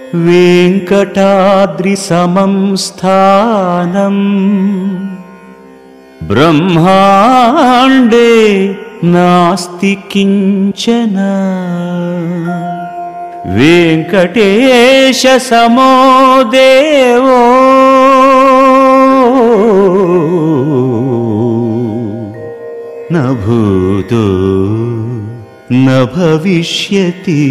वेङ्कटाद्रिसमं स्थानम् ब्रह्माण्डे नास्ति किञ्चन वेङ्कटेशसमो देवो न भूतो न भविष्यति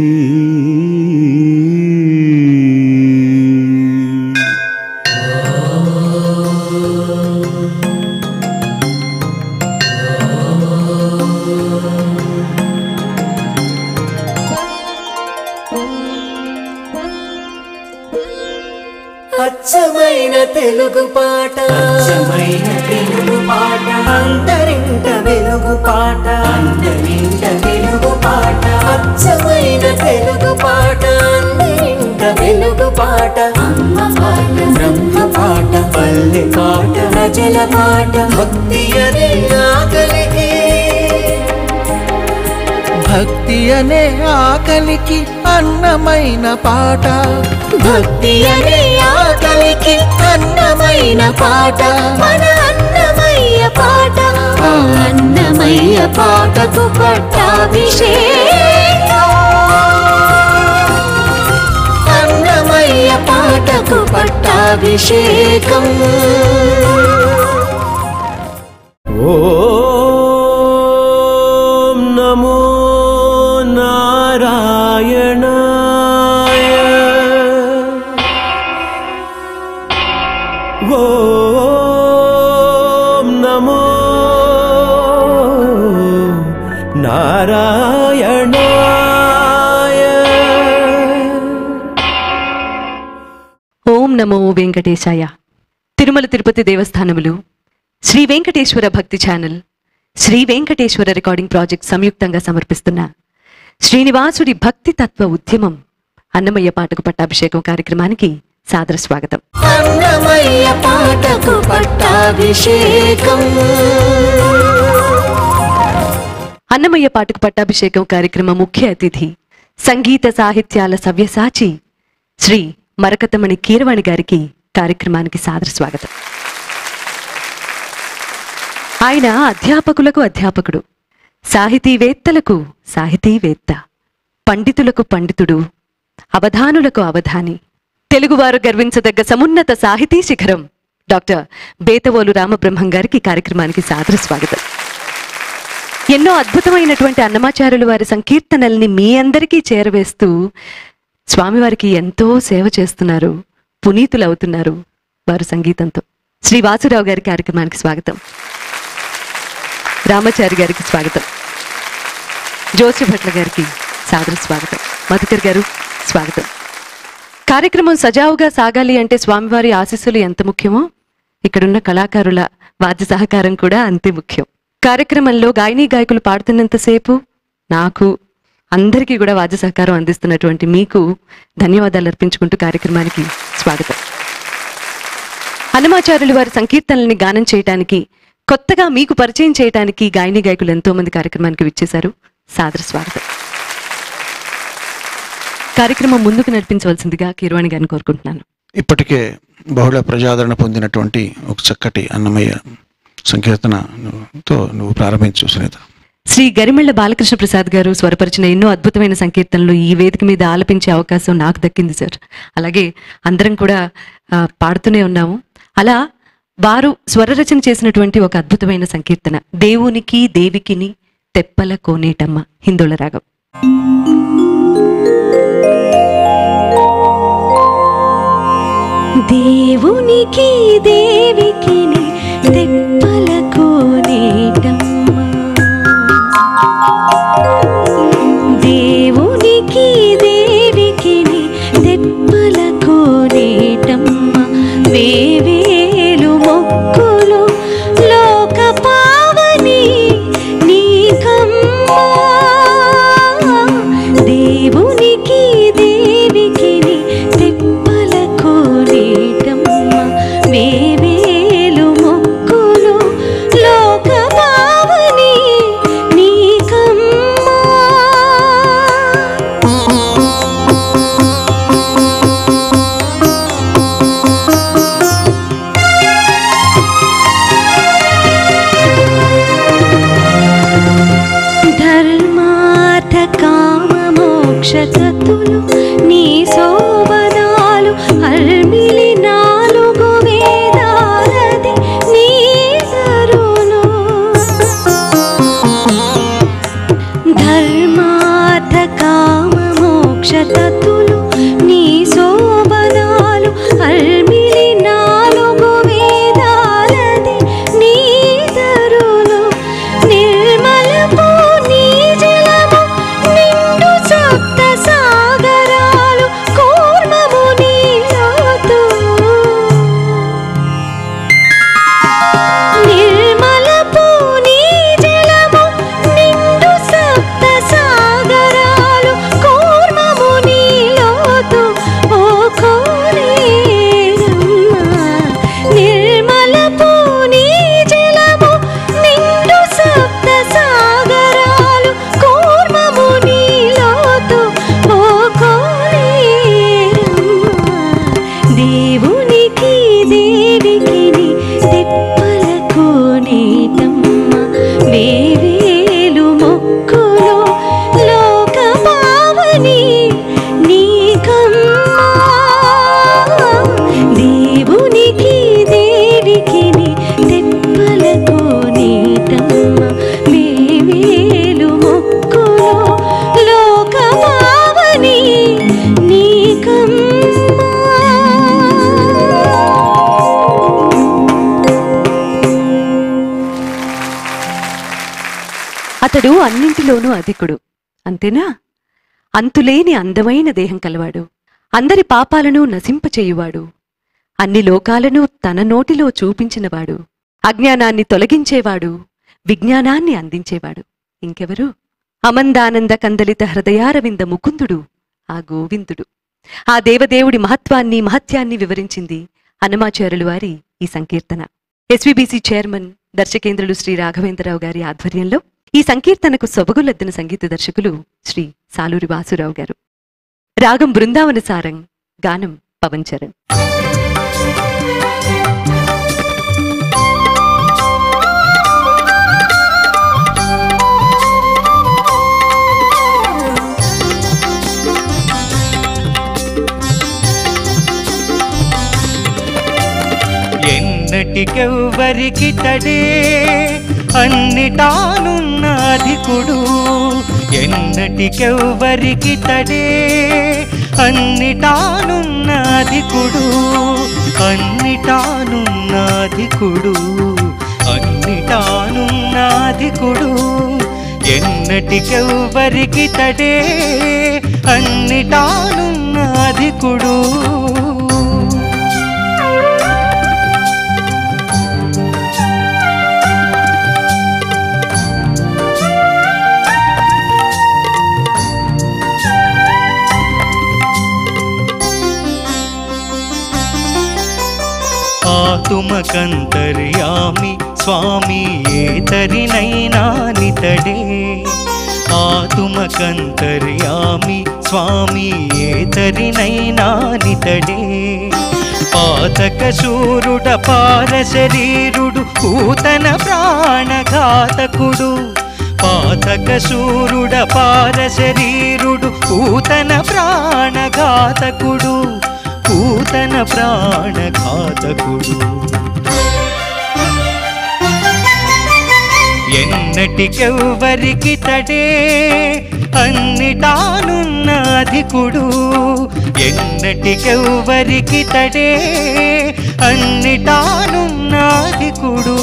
అచ్చమైన తెలుగు పాట అచ్చమైన తెలుగు పాట అందరింట వెలుగు పాట అందరింట తెలుగు పాట అచ్చమైన తెలుగు పాట అందరింట వెలుగు పాట అమ్మ పాట బ్రహ్మ పాట పల్లె పాట ప్రజల పాట భక్తి అనే ఆకలికి భక్తి అనే ఆకలికి అన్నమైన పాట భక్తి అనే ఆకలికి అన్నమైన పాట మన అన్నమయ్య పాట ఆ అన్నమయ్య పాటకు పట్టాభిషేకం అన్నమయ్య పాటకు పట్టాభిషేకం ॐ नमो नारायणाय ॐ नमो नारायणाय ఓం నమో వెంకటేశాయ Tirumala Tirupati దేవస్థానములు Shri Venkateswara Bhakti channel Shri Venkateswara recording project సంయుక్తంగా సమర్పిస్తున్న శ్రీనివాసుడి భక్తి తత్వ ఉద్యమం అన్నమయ్య పాటకు పట్టాభిషేకం కార్యక్రమానికి సాదర స్వాగతం అన్నమయ్య పాటకు పట్టాభిషేకం అన్నమయ్య పాటకు పట్టాభిషేకం కార్యక్రమ ముఖ్య అతిథి సంగీత సాహిత్యాల సవ్యసాచి శ్రీ మరకతమణి కీరవాణి గారికి కార్యక్రమానికి సాదర స్వాగతం ఆయన అధ్యాపకులకు అధ్యాపకుడు సాహితీవేత్తలకు సాహితీవేత్త పండితులకు పండితుడు అవధానులకు అవధాని తెలుగువారు గర్వించదగ్గ సమున్నత సాహితీ శిఖరం డాక్టర్ బేతవోలు రామబ్రహ్మం గారికి కార్యక్రమానికి సాదర స్వాగతం ఎన్నో అద్భుతమైనటువంటి అన్నమాచారులు వారి సంకీర్తనల్ని మీ అందరికీ చేరవేస్తూ స్వామివారికి ఎంతో సేవ చేస్తున్నారు పునీతులు అవుతున్నారు వారు సంగీతంతో శ్రీ వాసురావు గారి కార్యక్రమానికి స్వాగతం రామాచారి గారికి స్వాగతం జోసి భట్ల గారికి సాదర స్వాగతం మధుకర్ గారు స్వాగతం కార్యక్రమం సజావుగా సాగాలి అంటే స్వామివారి ఆశీస్సులు ఎంత ముఖ్యమో ఇక్కడున్న కళాకారుల వాద్య సహకారం కూడా అంతే ముఖ్యం కార్యక్రమంలో గాయని గాయకులు పాడుతున్నంతసేపు నాకు అందరికీ కూడా వాద్య సహకారం అందిస్తున్నటువంటి మీకు ధన్యవాదాలు అర్పించుకుంటూ కార్యక్రమానికి స్వాగతం హనుమాచార్యులు వారి సంకీర్తనల్ని గానం చేయటానికి కొత్తగా మీకు పరిచయం చేయటానికి గాయని గాయకులు ఎంతో మంది కార్యక్రమానికి విచ్చేశారు సాదర స్వాగతం కార్యక్రమం ముందుకు నడిపించవలసిందిగా కీరవాణి గారిని కోరుకుంటున్నాను ఇప్పటికే బహుళ ప్రజాదరణ పొందినటువంటి ఒక చక్కటి అన్నమయ్య సంకీర్తనతో నువ్వు ప్రారంభించు సునీత శ్రీ గరిమెళ్ల బాలకృష్ణ ప్రసాద్ గారు స్వరపరిచిన ఎన్నో అద్భుతమైన సంకీర్తనలు ఈ వేదిక మీద ఆలపించే అవకాశం నాకు దక్కింది సార్ అలాగే అందరం కూడా ఆ, పాడుతూనే ఉన్నాము అలా వారు స్వరరచన చేసినటువంటి ఒక అద్భుతమైన సంకీర్తన దేవునికి దేవికిని తెప్పల కోనేటమ్మ హిందువుల రాగం దేవునికి దేవికి తెప్పలకు నీటమ్మ దేవునికి దేవికి తెప్పలకు నీటమ్మ వేవేలు మొక్కులు లోక పావని నీకమ్మ దేవునికి దేవికి తెప్పలకు నీటమ్మ వేవేలు తతులు నీ శోభనాలు అర్మిలి నాలుగు వేదాలది నీ సరులు ధర్మార్థ కామ మోక్ష తతులు నీ శోభనాలు అర్మిలి నాలుగు వేదాలది నీ దరులు నిర్మలపు నీ జలము నిండు సప్త సాగరాలు కూర్మము నీ లోతు నిర్మలపు నీ జలము నిండు సప్త సాగరాలు కూర్మము నీ లోతు ఓ కోనేరమ్మ నిర్మలపు నీ జలము నిండు సప్త సాగరాలు కూర్మము నీ లోతు ఓ కోనేరమ్మ దేవునికి దేవికి తిప్పలకు నీటమ్మ వేవేలు మొక్కులు లోక పావని నీకమ్మ దేవునికి దేవికి తిప్పలకు నీటమ్మ వేవేలు మొక్కులు లోక పావని అతడు అన్నింటిలోనూ అధికుడు అంతేనా అంతులేని అందమైన దేహం కలవాడు అందరి పాపాలను నశింపచేయువాడు అన్ని లోకాలను తన నోటిలో చూపించినవాడు అజ్ఞానాన్ని తొలగించేవాడు విజ్ఞానాన్ని అందించేవాడు ఇంకెవరు అమందానంద కందలిత హృదయారవింద ముకుందుడు ఆ గోవిందుడు ఆ దేవదేవుడి మహత్వాన్ని మహత్యాన్ని వివరించింది హనుమాచార్యులు వారి ఈ సంకీర్తన ఎస్విబిసి చైర్మన్ దర్శకేంద్రులు శ్రీ రాఘవేంద్రరావు గారి ఆధ్వర్యంలో ఈ సంకీర్తనకు సొబగులెద్దిన సంగీత దర్శకులు శ్రీ సాలూరి వాసురావు గారు రాగం బృందావన సారం గానం పవన్ చరణ్ ఎన్నటికెవ్వరికి తడే అన్నిటానున్న అధికుడు ఎన్నటికెవ్వరికి తడే అన్నిటానున్న అధికుడు అన్నిటానున్న అధికుడు అన్నిటానున్న అధికుడు ఎన్నటికెవ్వరికి తడే అన్నిటానున్న అధికుడు ఆతుమకంతర్యామి స్వామి ఏతరినైనా నితడే ఆతుమకంతర్యామి స్వామి ఏతరినైనా నితడే పాతక శూరుడ పార శరీరుడు పూతన ప్రాణఘాతకుడు పాతక శూరుడ పార శరీరుడు పూతన ప్రాణఘాతకుడు పూతన ప్రాణఘాతకుడు ఎన్నటికెవ్వరికి తడే అన్నిటానున్న అధికుడు ఎన్నటికెవ్వరికి తడే అన్నిటానున్న అధికుడు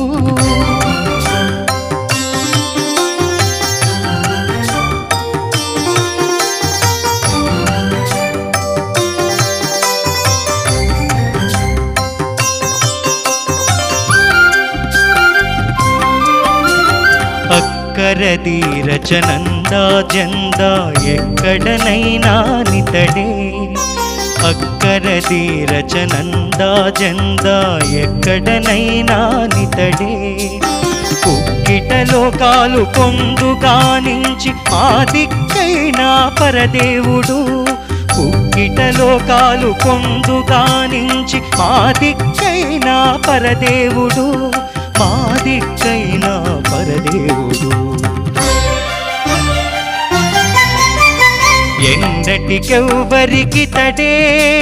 అక్కరది రచనందా జందా ఎక్కడనైనా నితడే అక్కరది రచనందా జందా ఎక్కడనైనా నితడే కుక్కిట లోకాలు పొందుగానించి మా దిక్కైనా పరదేవుడు కుక్కిట లోకాలు పొందుగానించి మా దిక్కైనా పరదేవుడు మా దిక్కైనా పరదేవుడు ఎన్నటికెవ్వరికి తడే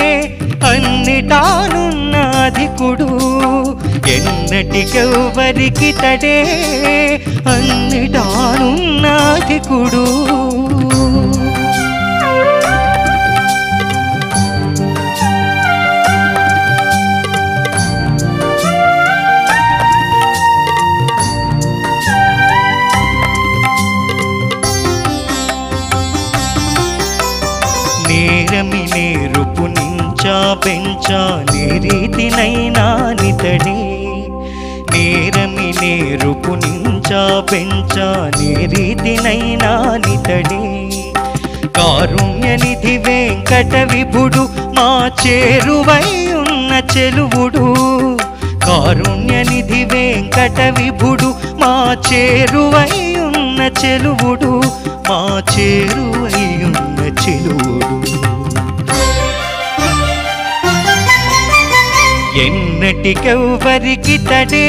అన్నిటానున్నాధికుడు ఎన్నటికెవ్వరికి తడే అన్నిటానున్నాధికుడు నేరమి నేరుపు నించా పెంచా నేరీతినైనా నితడే నేరమి నేరుపు నించా పెంచా నేరీతినైనా నితడే కారుణ్యనిధి వెంకట విభుడు మా చేరువై ఉన్న చెలువుడు కారుణ్యనిధి వెంకట విభుడు మా చేరువై ఉన్న చెలువుడు మా చేరువై ఉన్న చెలువుడు ఎన్నటికెవ్వరికి తడే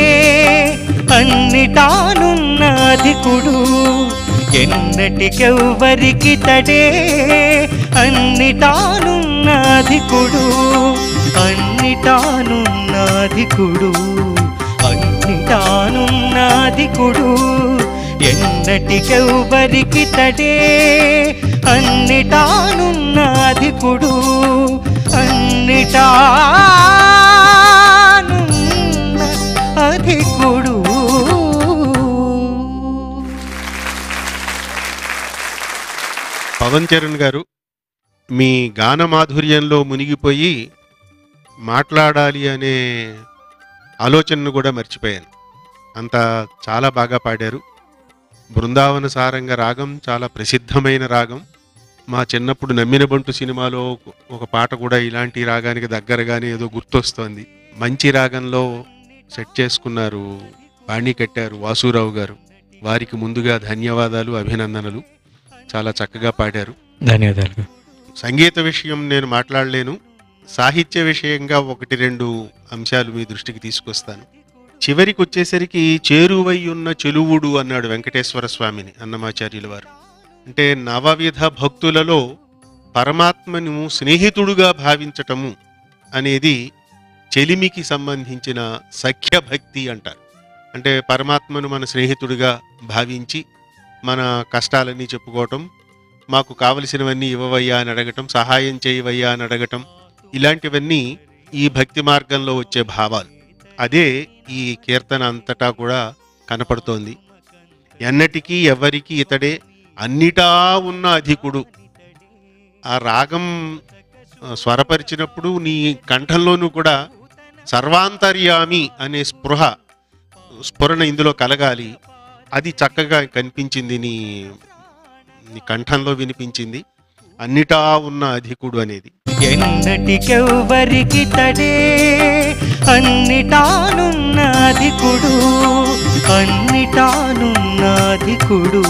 అన్నిటానున్నాధికుడు ఎన్నటికెవ్వరికి తడే అన్నిటానున్నాధికుడు అన్నిటానున్నాధికుడు అన్నిటానున్నాధికుడు ఎన్నటికెవ్వరికి తడే అన్నిటానున్నాధికుడు అన్నిటానున్న అధికుడు పవన్ చరణ్ గారు మీ గాన మాధుర్యంలో మునిగిపోయి మాట్లాడాలి అనే ఆలోచనను కూడా మర్చిపోయాను అంత చాలా బాగా పాడారు బృందావన సారంగ రాగం చాలా ప్రసిద్ధమైన రాగం మా చిన్నప్పుడు నమ్మిన బంటు సినిమాలో ఒక పాట కూడా ఇలాంటి రాగానికి దగ్గరగానే ఏదో గుర్తొస్తోంది మంచి రాగంలో సెట్ చేసుకున్నారు బాణీ కట్టారు వాసురావు గారు వారికి ముందుగా ధన్యవాదాలు అభినందనలు చాలా చక్కగా పాడారు ధన్యవాదాలు సంగీత విషయం నేను మాట్లాడలేను సాహిత్య విషయంగా ఒకటి రెండు అంశాలు మీ దృష్టికి తీసుకొస్తాను చివరికి వచ్చేసరికి చేరువై ఉన్న చెలువుడు అన్నాడు వెంకటేశ్వర స్వామిని అన్నమాచార్యుల వారు అంటే నవవిధ భక్తులలో పరమాత్మను స్నేహితుడుగా భావించటము అనేది చెలిమికి సంబంధించిన సఖ్య భక్తి అంటారు అంటే పరమాత్మను మన స్నేహితుడిగా భావించి మన కష్టాలన్నీ చెప్పుకోవటం మాకు కావలసినవన్నీ ఇవ్వవయ్యా అని అడగటం సహాయం చేయవయ్యా అని అడగటం ఇలాంటివన్నీ ఈ భక్తి మార్గంలో వచ్చే భావాలు అదే ఈ కీర్తన అంతటా కూడా కనపడుతోంది ఎన్నటికీ ఎవరికి ఇతడే అన్నిటా ఉన్న అధికుడు ఆ రాగం ఆ, స్వరపరిచినప్పుడు నీ కంఠంలోనూ కూడా సర్వాంతర్యామి అనే స్పృహ స్ఫురణ ఇందులో కలగాలి అది చక్కగా కనిపించింది నీ నీ కంఠంలో వినిపించింది అన్నిటా ఉన్న అధికుడు అనేది ఎన్నటికెవ్వరికి తడే అన్నిటానున్నాధికుడు అన్నిటానున్నాధికుడు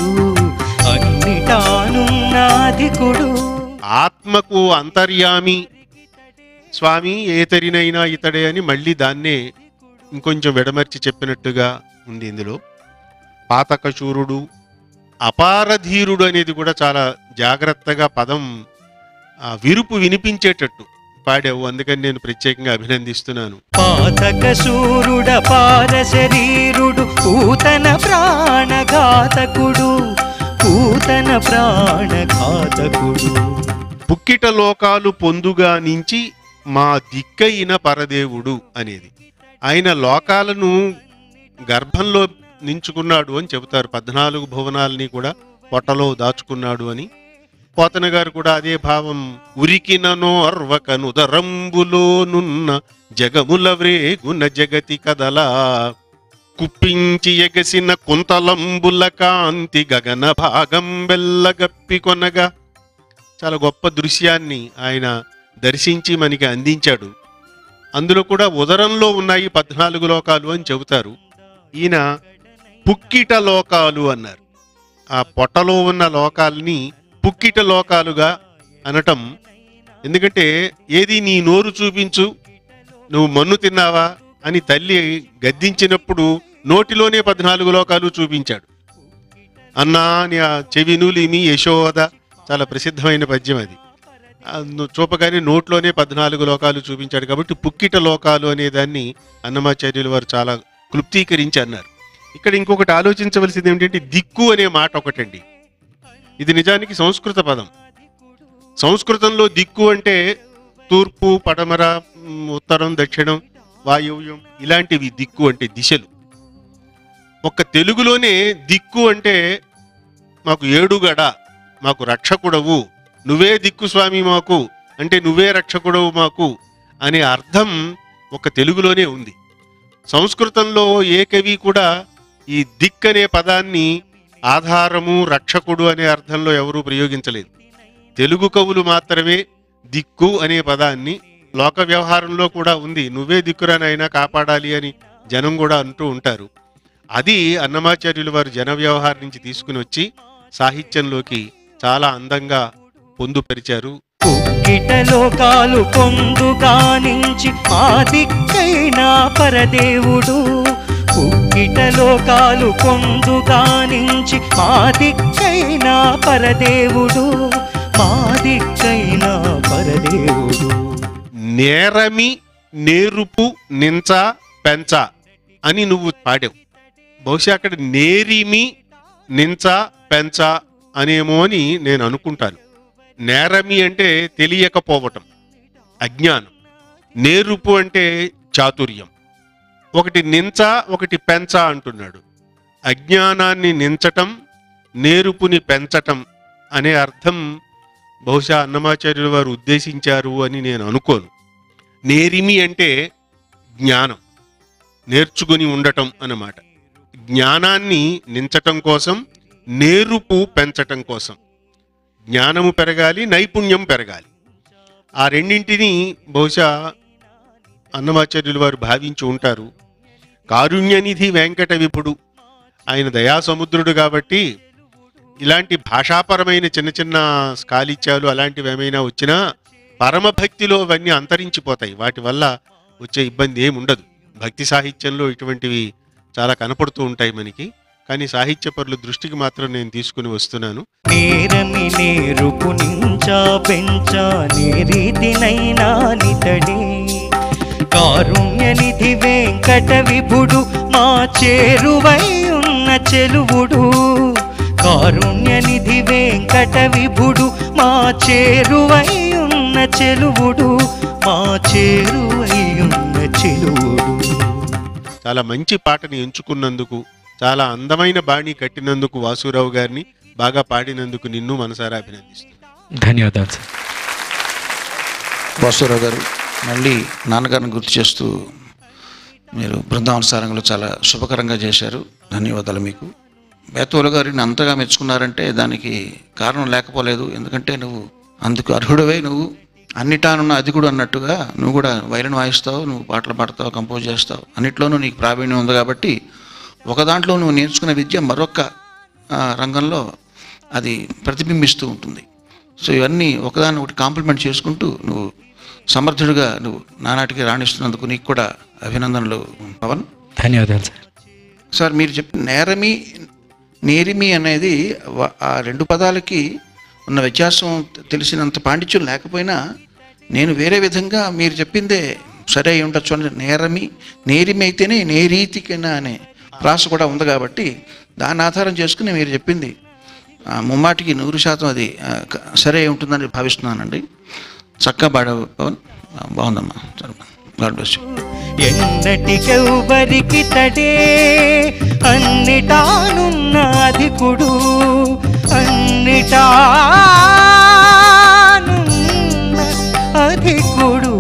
అన్నిటానున్నాధికుడు ఆత్మకు అంతర్యామి స్వామి ఏతరినైనా ఇతడే అని మళ్ళీ దాన్నే ఇంకొంచెం విడమర్చి చెప్పినట్టుగా ఉంది ఇందులో పాతకశూరుడు అపారధీరుడు అనేది కూడా చాలా జాగ్రత్తగా పదం ఆ, విరుపు వినిపించేటట్టు పాడావు అందుకని నేను ప్రత్యేకంగా అభినందిస్తున్నాను పాతక సూరుడ పాద శరీరుడు పూతన ప్రాణఘాతకుడు పూతన ప్రాణఘాతకుడు పుక్కిట లోకాలు పొందుగా నుంచి మా దిక్కయిన పరదేవుడు అనేది ఆయన లోకాలను గర్భంలో నించుకున్నాడు అని చెబుతారు పద్నాలుగు భువనాలని కూడా పొట్టలో దాచుకున్నాడు అని పోతన గారు కూడా అదే భావం ఉరికిననో అర్వకనుదరంబులోనున్న జగముల వ్రేగున జగతి కదలా కుప్పించి ఎగసిన కుంతలంబుల కాంతి గగన భాగం వెళ్ళగప్పి కొనగా చాలా గొప్ప దృశ్యాన్ని ఆయన దర్శించి మనకి అందించాడు అందులో కూడా ఉదరంలో ఉన్నాయి పద్నాలుగు లోకాలు అని చెబుతారు ఈయన పుక్కిట లోకాలు అన్నారు ఆ పొట్టలో ఉన్న లోకాలని పుక్కిట లోకాలుగా అనటం ఎందుకంటే ఏది నీ నోరు చూపించు నువ్వు మన్ను తిన్నావా అని తల్లి గద్దించినప్పుడు నోటిలోనే పద్నాలుగు లోకాలు చూపించాడు అన్నా అని ఆ చెవి నూలిమి యశోద చాలా ప్రసిద్ధమైన పద్యం అది ఆ, ను- చూపగానే నోట్లోనే పద్నాలుగు లోకాలు చూపించాడు కాబట్టి పుక్కిట లోకాలు అనే దాన్ని అన్నమాచార్యులు వారు చాలా క్లుప్తీకరించి అన్నారు ఇక్కడ ఇంకొకటి ఆలోచించవలసింది ఏమిటంటే దిక్కు అనే మాట ఒకటండి ఇది నిజానికి సంస్కృత పదం సంస్కృతంలో దిక్కు అంటే తూర్పు పడమర మ్, ఉత్తరం దక్షిణం వాయువ్యం ఇలాంటివి దిక్కు అంటే దిశలు ఒక్క తెలుగులోనే దిక్కు అంటే మాకు ఏడుగడ మాకు రక్షకుడవు నువ్వే దిక్కు స్వామి మాకు అంటే నువ్వే రక్షకుడవు మాకు అనే అర్థం ఒక తెలుగులోనే ఉంది సంస్కృతంలో ఏ కవి కూడా ఈ దిక్ అనే పదాన్ని ఆధారము రక్షకుడు అనే అర్థంలో ఎవరూ ప్రయోగించలేదు తెలుగు కవులు మాత్రమే దిక్కు అనే పదాన్ని లోక వ్యవహారంలో కూడా ఉంది నువ్వే దిక్కురానైనా కాపాడాలి అని జనం కూడా అంటూ ఉంటారు అది అన్నమాచార్యులు వారు జన వ్యవహారం నుంచి తీసుకుని వచ్చి సాహిత్యంలోకి చాలా అందంగా పొందుపరిచారు పుక్కిట లోకాలు పొందుగానించి మా దిక్కైన పరదేవుడు పుక్కిట లోకాలు పొందుగానించి మా దిక్కైన పరదేవుడు మా దిక్కైన పరదేవుడు నేరమి నేరుపు నించ పెంచ అని నువ్వు పాడావు బహుశా అక్కడ నేరిమి నించ పెంచ అనేమో అని నేను అనుకుంటాను నేరమి అంటే తెలియకపోవటం అజ్ఞానం నేరుపు అంటే చాతుర్యం ఒకటి నించ ఒకటి పెంచ అంటున్నాడు అజ్ఞానాన్ని నించటం నేరుపుని పెంచటం అనే అర్థం బహుశా అన్నమాచార్యుల వారు ఉద్దేశించారు అని నేను అనుకోను నేరిమి అంటే జ్ఞానం నేర్చుకుని ఉండటం అన్నమాట జ్ఞానాన్ని నించటం కోసం నేరుపు పెంచటం కోసం జ్ఞానము పెరగాలి నైపుణ్యం పెరగాలి ఆ రెండింటిని బహుశా అన్నమాచార్యులు వారు భావించి ఉంటారు కారుణ్యనిధి వెంకట విపుడు ఆయన దయాసముద్రుడు కాబట్టి ఇలాంటి భాషాపరమైన చిన్న చిన్న స్కాలిత్యాలు అలాంటివి ఏమైనా వచ్చినా పరమభక్తిలో అవన్నీ అంతరించిపోతాయి వాటి వల్ల వచ్చే ఇబ్బంది ఏమి ఉండదు భక్తి సాహిత్యంలో ఇటువంటివి చాలా కనపడుతూ ఉంటాయి మనకి కానీ సాహిత్య పరుల దృష్టికి మాత్రం నేను తీసుకుని వస్తున్నాను నేరమి నేరుపు నించా పెంచా నేరీతినైనా నితడే కారుణ్యనిధి వెంకట విభుడు మా చేరువై ఉన్న చెలువుడు కారుణ్యనిధి వెంకట విభుడు మా చేరువై ఉన్న చెలువుడు మా చేరువై ఉన్న చెలువుడు చాలా మంచి పాటని ఎంచుకున్నందుకు చాలా అందమైన బాణి కట్టినందుకు వాసురావు గారిని బాగా పాడినందుకు నిన్ను మనసారా అభినందిస్తున్నాను ధన్యవాదాలు సార్ వాసురావు గారు మళ్ళీ నాన్నగారిని గుర్తు చేస్తూ మీరు బృందావన సారంగంలో చాలా శుభకరంగా చేశారు ధన్యవాదాలు మీకు బేతోలు గారిని అంతగా మెచ్చుకున్నారంటే దానికి కారణం లేకపోలేదు ఎందుకంటే నువ్వు అందుకు అర్హుడవే నువ్వు అన్నిటానున్న అధికుడు అన్నట్టుగా నువ్వు కూడా వైలిన్ వాయిస్తావు నువ్వు పాటలు పాడతావు కంపోజ్ చేస్తావు అన్నిట్లోనూ నీకు ప్రావీణ్యం ఉంది కాబట్టి ఒక దాంట్లో నువ్వు నేర్చుకున్న విద్య మరొక ఆ, రంగంలో అది ప్రతిబింబిస్తూ ఉంటుంది సో ఇవన్నీ ఒకదాన్ని ఒకటి కాంప్లిమెంట్ చేసుకుంటూ నువ్వు సమర్థుడిగా నువ్వు నానాటికి రాణిస్తున్నందుకు నీకు కూడా అభినందనలు పవన్ ధన్యవాదాలు సార్ సార్ మీరు చెప్పిన నేరమి నేరిమి అనేది వ- ఆ రెండు పదాలకి ఉన్న వ్యత్యాసం తె- తెలిసినంత పాండిత్యం లేకపోయినా నేను వేరే విధంగా మీరు చెప్పిందే సరే అయి ఉండొచ్చు అని నేరమి నేరిమి అయితేనే నేరీతికైనా అనే ప్రాస కూడా ఉంది కాబట్టి దాన్ని ఆధారం చేసుకుని మీరు చెప్పింది ఆ, ముమ్మాటికి నూరు శాతం అది ఆ, క- సరే అయి ఉంటుందని భావిస్తున్నానండి చక్కగా పాడావు పవన్ ఆ, బాగుందమ్మా సరే గాడ్ బ్లెస్ యూ ఎన్నటికెవ్వరికి తడే అన్నిటానున్న అధికుడు అన్నిటానున్న అధికుడు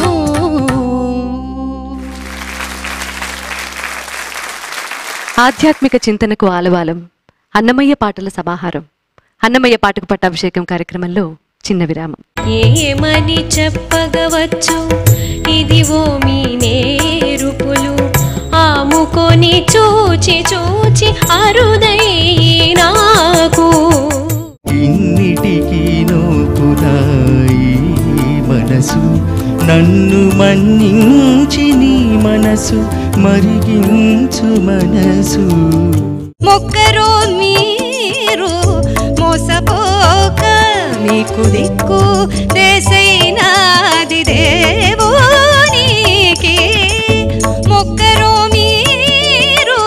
ఆధ్యాత్మిక చింతనకు ఆలవాలం అన్నమయ్య పాటల సమాహారం అన్నమయ్య పాటకు పట్టాభిషేకం కార్యక్రమంలో చిన్న విరామం ఏమని చెప్పగవచ్చు ఇదివో మీ నేరుపులు ఆముకొని చూచి చూచి అరుదై నాకు ఇన్నిటికీ నోపుదాయి మనసు నన్ను మన్నించి నీ మనసు మరిగించు మనసు మొక్కరో మీరు మోసపోక నీకు దిక్కు దేశైనాది దేవునికి మొక్కరు మీరు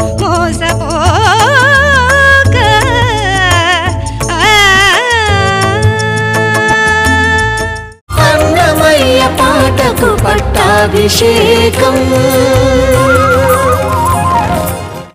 మోసపోక అన్నమయ్య పాటకు పట్టాభిషేకం